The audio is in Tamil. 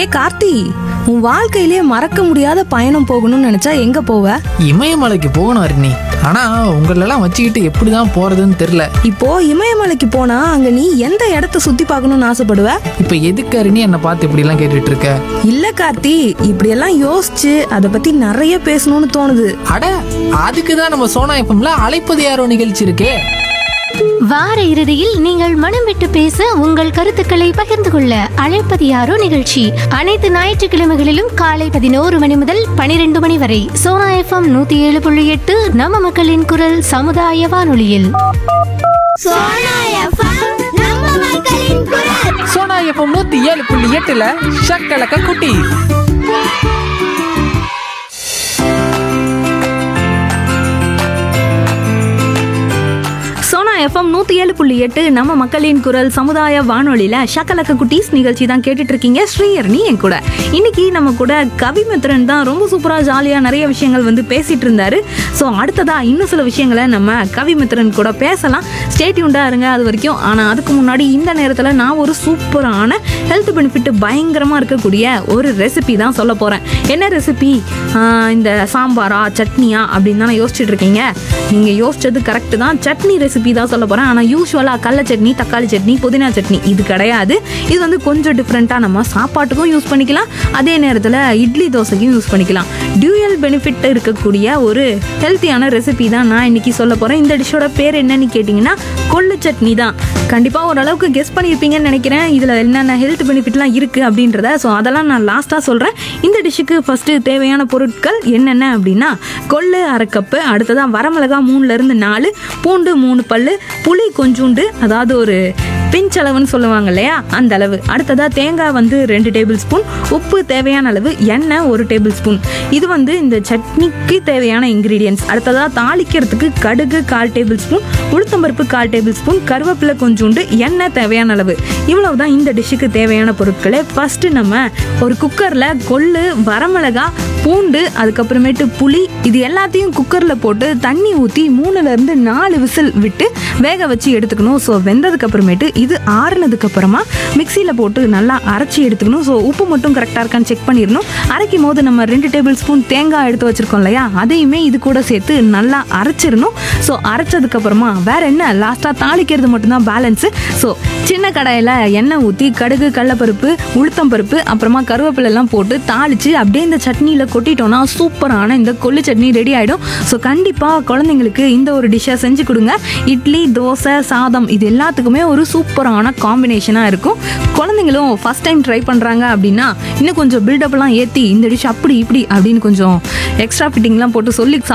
ஹே கார்த்தி உன் வாழ்க்கையிலே மறக்க முடியாத பயணம் போகணும்னு நினைச்சா எங்க போவ இமயமலைக்கு போகணும் அருணி ஆனா உங்களெல்லாம் வச்சுக்கிட்டு எப்படிதான் போறதுன்னு தெரியல இப்போ இமயமலைக்கு போனா அங்க நீ எந்த இடத்த சுத்தி பார்க்கணும்னு ஆசைப்படுவ இப்ப எதுக்கு அருணி என்னை பார்த்து இப்படி எல்லாம் கேட்டுட்டு இருக்க இல்ல கார்த்தி இப்படியெல்லாம் யோசிச்சு அதை பத்தி நிறைய பேசணும்னு தோணுது அட அதுக்கு தான் நம்ம சோனா எஃப்எம்ல அழைப்பது யாரோ நிகழ்ச்சி இருக்கே வார இறுதியில் நீங்கள் மனம் விட்டு பேச உங்கள் கருத்துக்களை பகிர்ந்து கொள்ள அழைப்பது யாரோ நிகழ்ச்சி அனைத்து ஞாயிற்றுக்கிழமைகளிலும் காலை பதினோரு மணி முதல் பனிரெண்டு மணி வரை சோனா எஃப்எம் நூத்தி ஏழு புள்ளி எட்டு நம்ம மக்களின் குரல் சமுதாய வானொலியில் சோனா எஃப்எம் நம்ம மக்களின் குரல் சோனா எஃப்எம் நூத்தி ஏழு புள்ளி எட்டுல ஷக்கலக்க குட்டி சோனா எஃப்எம் நூத்தி ஏழு புள்ளி எட்டு நம்ம மக்களின் குரல் சமுதாய வானொலியில ஷக்கலக்க குட்டீஸ் நிகழ்ச்சி தான் கேட்டுட்டு இருக்கீங்க ஸ்ரீயர்னி என் கூட இன்னைக்கு நம்ம கூட கவிமித்ரன் தான் ரொம்ப சூப்பரா ஜாலியா நிறைய விஷயங்கள் வந்து பேசிட்டு இருந்தாரு ஸோ அடுத்ததா இன்னும் சில விஷயங்களை நம்ம கவிமித்ரன் கூட பேசலாம் ஸ்டேட்யூண்டா இருங்க அது வரைக்கும் ஆனா அதுக்கு முன்னாடி இந்த நேரத்துல நான் ஒரு சூப்பரான ஹெல்த் பெனிஃபிட் பயங்கரமா இருக்கக்கூடிய ஒரு ரெசிபி தான் சொல்ல போறேன் என்ன ரெசிபி இந்த சாம்பாரா சட்னியா அப்படின்னு தானே யோசிச்சுட்டு இருக்கீங்க நீங்க யோசிச்சது கரெக்ட் தான் சட்னி ரெசிபி தான் சொல்ல போறேன் ஆனா யூஸ்வலா கடல சட்னி தக்காளி சட்னி புதினா சட்னி இது கிடையாது இது வந்து கொஞ்சம் டிஃப்ரெண்டா நம்ம சாப்பாட்டுக்கும் யூஸ் பண்ணிக்கலாம் அதே நேரத்தில் இட்லி தோசைக்கும் யூஸ் பண்ணிக்கலாம் டியூயல் பெனிஃபிட் இருக்கக்கூடிய ஒரு ஹெல்த்தியான ரெசிபி தான் நான் இன்னைக்கு சொல்ல போறேன் இந்த டிஷ்ஷோட பேர் என்னன்னு கேட்டிங்கன்னா கொள்ளு சட்னி தான் கண்டிப்பாக ஓரளவுக்கு கெஸ் பண்ணியிருப்பீங்கன்னு நினைக்கிறேன் இதில் என்னென்ன ஹெல்த் பெனிஃபிட்லாம் இருக்குது அப்படின்றத ஸோ அதெல்லாம் நான் லாஸ்ட்டாக சொல்கிறேன் இந்த டிஷ்ஷுக்கு ஃபஸ்ட்டு தேவையான பொருட்கள் என்னென்ன அப்படின்னா கொள்ளு அரை கப்பு அடுத்ததான் வரமிளகா மூணுலேருந்து நாலு பூண்டு மூணு பல்லு புளி கொஞ்சூண்டு அதாவது ஒரு பிஞ்ச் அளவுன்னு சொல்லுவாங்க இல்லையா அந்த அளவு அடுத்ததா தேங்காய் வந்து ரெண்டு டேபிள் ஸ்பூன் உப்பு தேவையான அளவு எண்ணெய் ஒரு டேபிள் ஸ்பூன் இது வந்து இந்த சட்னிக்கு தேவையான இன்க்ரீடியன்ஸ் அடுத்ததா தாளிக்கிறதுக்கு கடுகு கால் டேபிள் ஸ்பூன் உளுத்தம்பருப்பு கால் டேபிள் ஸ்பூன் கருவேப்பிலை கொஞ்சோண்டு எண்ணெய் தேவையான அளவு இவ்வளவு தான் இந்த டிஷ்ஷுக்கு தேவையான பொருட்களை ஃபர்ஸ்ட் நம்ம ஒரு குக்கரில் கொள்ளு வரமிளகா பூண்டு அதுக்கப்புறமேட்டு புளி இது எல்லாத்தையும் குக்கரில் போட்டு தண்ணி ஊற்றி மூணுலேருந்து நாலு விசில் விட்டு வேக வச்சு எடுத்துக்கணும் ஸோ வெந்ததுக்கு அப்புறமேட்டு இது ஆறுனதுக்கு அப்புறமா மிக்சியில் போட்டு நல்லா அரைச்சி எடுத்துக்கணும் ஸோ உப்பு மட்டும் கரெக்டாக இருக்கான்னு செக் பண்ணிடணும் அரைக்கும் போது நம்ம ரெண்டு டேபிள் ஸ்பூன் தேங்காய் எடுத்து வச்சிருக்கோம் இல்லையா அதையுமே இது கூட சேர்த்து நல்லா அரைச்சிடணும் ஸோ அரைச்சதுக்கு அப்புறமா வேற என்ன லாஸ்ட்டாக தாளிக்கிறது மட்டும்தான் பேலன்ஸு ஸோ சின்ன கடாயில் எண்ணெய் ஊற்றி கடுகு கடலப்பருப்பு உளுத்தம் பருப்பு அப்புறமா கருவேப்பிலை எல்லாம் போட்டு தாளித்து அப்படியே இந்த சட்னியில் கொட்டிட்டோம்னா சூப்பரான இந்த கொள்ளு சட்னி ரெடி ஆகிடும் ஸோ கண்டிப்பாக குழந்தைங்களுக்கு இந்த ஒரு டிஷ்ஷை செஞ்சு கொடுங்க இட்லி தோசை சாதம் இது எல்லாத்துக்குமே ஒரு சூப்பரான காம்பினேஷனாக இருக்கும் குழந்தைங்களும் ஃபஸ்ட் டைம் ட்ரை பண்ணுறாங்க அப்படின்னா இன்னும் கொஞ்சம் பில்டப்லாம் ஏற்றி இந்த டிஷ் அப்படி இப்படி அப்படின்னு கொஞ்சம் எக்ஸ்ட்ரா ஃபிட்டிங்லாம் போட்டு சொல்லி